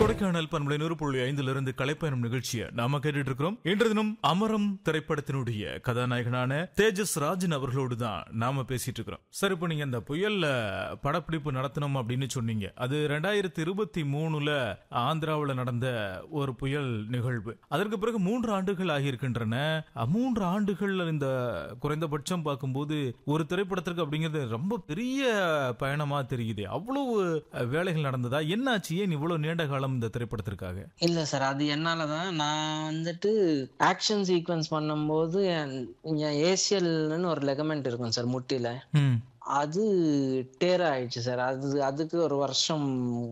கொடைக்கானல் பண்பலை நூறு புள்ளி ஐந்திலிருந்து கலைப்பயணம் நிகழ்ச்சியை நாம கேட்டுட்டு இருக்கிறோம் இன்று தினம் அமரம் திரைப்படத்தினுடைய கதாநாயகனான தேஜஸ் ராஜன் அவர்களோடு தான் நாம பேசிட்டு இருக்கிறோம் சார் இப்போ நீங்க இந்த புயல்ல படப்பிடிப்பு நடத்தணும் அப்படின்னு சொன்னீங்க அது ரெண்டாயிரத்தி இருபத்தி மூணுல ஆந்திராவுல நடந்த ஒரு புயல் நிகழ்வு அதற்கு பிறகு மூன்று ஆண்டுகள் ஆகியிருக்கின்றன அஹ், மூன்று ஆண்டுகள் இந்த குறைந்தபட்சம் பார்க்கும்போது ஒரு திரைப்படத்திற்கு அப்படிங்கிறது ரொம்ப பெரிய பயணமா தெரியுது அவ்வளவு அஹ், வேலைகள் நடந்ததா என்னாச்சு ஏன் இவ்வளவு நீண்ட காலம் இந்த திரைப்படத்திற்காக இல்ல சார் அது என்னாலதான் நான் வந்துட்டு ஆக்ஷன் சீக்வன்ஸ் பண்ணும்போது என் ஏசியல்னு ஒரு லெகமெண்ட் இருக்கும் சார் முட்டில ம் அது டேர் ஆயிடுச்சு சார் அது அதுக்கு ஒரு வருஷம்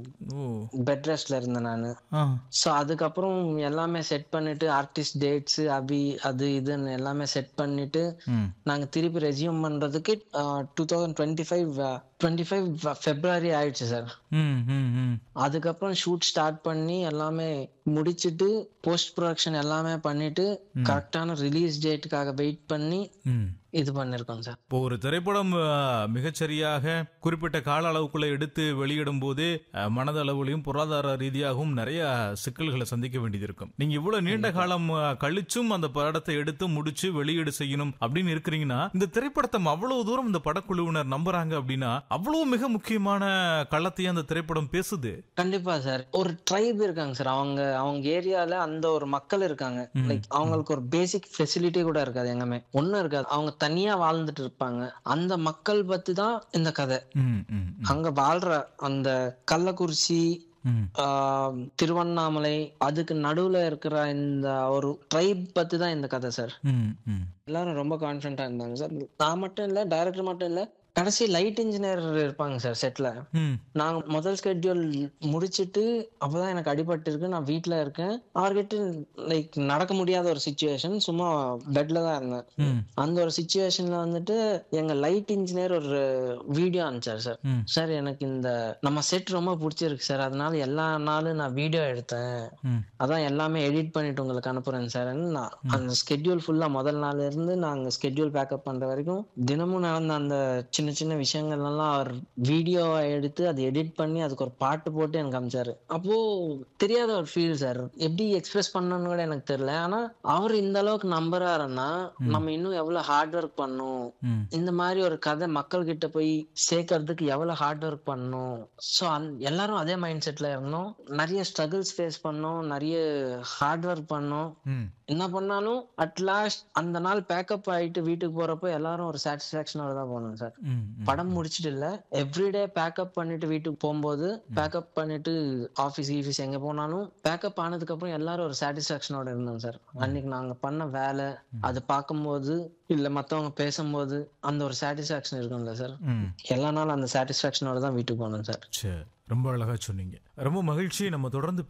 ஓ பெட் ரெஸ்ட்ல இருந்தேன் நான் ஆ ஸோ அதுக்கப்புறம் எல்லாமே செட் பண்ணிட்டு ஆர்டிஸ்ட் டேட்ஸ் அபி அது இதுன்னு எல்லாமே செட் பண்ணிட்டு ம் நாங்க திருப்பி ரெசியூம் பண்றதுக்கு two thousand twenty five twenty five February ஆயிடுச்சு சார் ம் ம் ம் அதுக்கப்புறம் ஷூட் ஸ்டார்ட் பண்ணி எல்லாமே முடிச்சிட்டு போஸ்ட் ப்ரொடக்ஷன் எல்லாமே பண்ணிட்டு கரெக்டான ரிலீஸ் டேட்டுக்காக வெயிட் பண்ணி ம் இது பண்ணிருக்கோம் சார் இப்போ ஒரு திரைப்படம் அஹ், மிகச்சரியாக குறிப்பிட்ட கால அளவுக்குள்ள எடுத்து வெளியிடும் போது அஹ், மனதளவுலையும் பொருளாதார ரீதியாகவும் நிறைய சிக்கல்களை சந்திக்க வேண்டியது இருக்கும் நீங்க இவ்வளவு நீண்ட காலம் அஹ், கழிச்சும் அந்த படத்தை எடுத்து முடிச்சு வெளியீடு செய்யணும் அப்படின்னு இருக்கிறீங்கன்னா இந்த திரைப்படத்தை அவ்வளவு தூரம் இந்த படக்குழுவினர் நம்புறாங்க அப்படின்னா அவ்வளவு மிக முக்கியமான களத்தையும் அந்த திரைப்படம் பேசுது கண்டிப்பா சார் ஒரு ட்ரைப் இருக்காங்க சார் அவங்க அவங்க ஏரியால அந்த ஒரு மக்கள் இருக்காங்க லைக் அவங்களுக்கு ஒரு பேசிக் ஃபெசிலிட்டி கூட இருக்காது எங்கமே ஒண்ணும் இருக்காது அவங்க தனியா வாழ்ந்துட்டு இருப்பாங்க அந்த மக்கள் பத்தி தான் இந்த கதை ம் ம் அங்க வாழ்ற அந்த கள்ளக்குறிச்சி ம் ஆஹ், திருவண்ணாமலை அதுக்கு நடுவுல இருக்கிற இந்த ஒரு ட்ரைப் பத்தி தான் இந்த கதை சார் ம் ம் எல்லாரும் ரொம்ப கான்ஃபிடண்டா இருந்தாங்க சார் நான் மட்டும் இல்ல டைரக்டர் மட்டும் இல்ல கடைசி லைட் இன்ஜினியர் இருப்பாங்க சார் செட்ல ம் நாங்க முதல் ஸ்கெட்யூல் முடிச்சிட்டு அப்பதான் எனக்கு அடிபட்டு இருக்கு நான் வீட்ல இருக்கேன் அவர்கிட்ட லைக் நடக்க முடியாத ஒரு சுச்சுவேஷன் சும்மா பெட்ல தான் இருந்தேன் ம் அந்த ஒரு சுச்சுவேஷன்ல வந்துட்டு எங்க லைட் இன்ஜினியர் ஒரு வீடியோ அனுப்பிச்சார் சார் ம். சார் எனக்கு இந்த நம்ம செட் ரொம்ப பிடிச்சிருக்கு சார் அதனால எல்லா நாளும் நான் வீடியோ எடுத்தேன் ம் அதான் எல்லாமே எடிட் பண்ணிட்டு உங்களுக்கு அனுப்புறேன் சார் நான் அந்த ஸ்கெட்யூல் ஃபுல்லா முதல் நாள்ல இருந்து நாங்க ஸ்கெட்யூல் பேக்கப் பண்ற வரைக்கும் தினமும் நடந்த அந்த சின்ன சின்ன விஷயங்கள் எல்லாம் அவர் வீடியோ எடுத்து அதை எடிட் பண்ணி அதுக்கு ஒரு பாட்டு போட்டு எனக்கு அமிச்சாரு அப்போ தெரியாத ஒரு ஃபீல் சார் எப்படி எக்ஸ்பிரஸ் பண்ணணும்னு கூட எனக்கு தெரியல ஆனா அவர் இந்த அளவுக்கு நம்புறாருன்னா நம்ம இன்னும் எவ்வளவு ஹார்ட் ஒர்க் பண்ணும் ம் இந்த மாதிரி ஒரு கதை மக்கள் கிட்ட போய் சேர்க்கறதுக்கு எவ்வளவு ஹார்ட் ஒர்க் பண்ணணும் ஸோ எல்லாரும் அதே மைண்ட் செட்ல இருந்தோம் நிறைய ஸ்ட்ரகிள்ஸ் ஃபேஸ் பண்ணோம் நிறைய ஹார்ட் ஒர்க் பண்ணோம் ம் என்ன பண்ணாலும் அட் லாஸ்ட் அந்த நாள் பேக்கப் ஆயிட்டு வீட்டுக்கு போறப்போ எல்லாரும் ஒரு சாட்டிஸ்பாக்சனோட தான் போனோம் சார் ம் ம் படம் முடிச்சிட்டு இல்ல எவ்ரிடே பேக்கப் பண்ணிட்டு வீட்டுக்கு போகும்போது பேக்கப் பண்ணிட்டு ஆஃபீஸ் ஈஃபீஸ் எங்க போனாலும் பேக்கப் ஆனதுக்கு அப்புறம் எல்லாரும் ஒரு சாட்டிஸ்பாக்சனோட இருந்தோம் சார் அன்னைக்கு நாங்க பண்ண வேலை அது பார்க்கும்போது இல்ல மத்தவங்க பேசும்போது அந்த ஒரு சாட்டிஸ்பாக்சன் இருக்கும்ல சார் ம் எல்லா நாளும் அந்த சாட்டிஸ்பாக்சனோட தான் வீட்டுக்கு போனோம் சார் சரி ரொம்ப அழகா சொன்னீங்க ரொம்ப மகிழ்ச்சி நம்ம தொடர்ந்து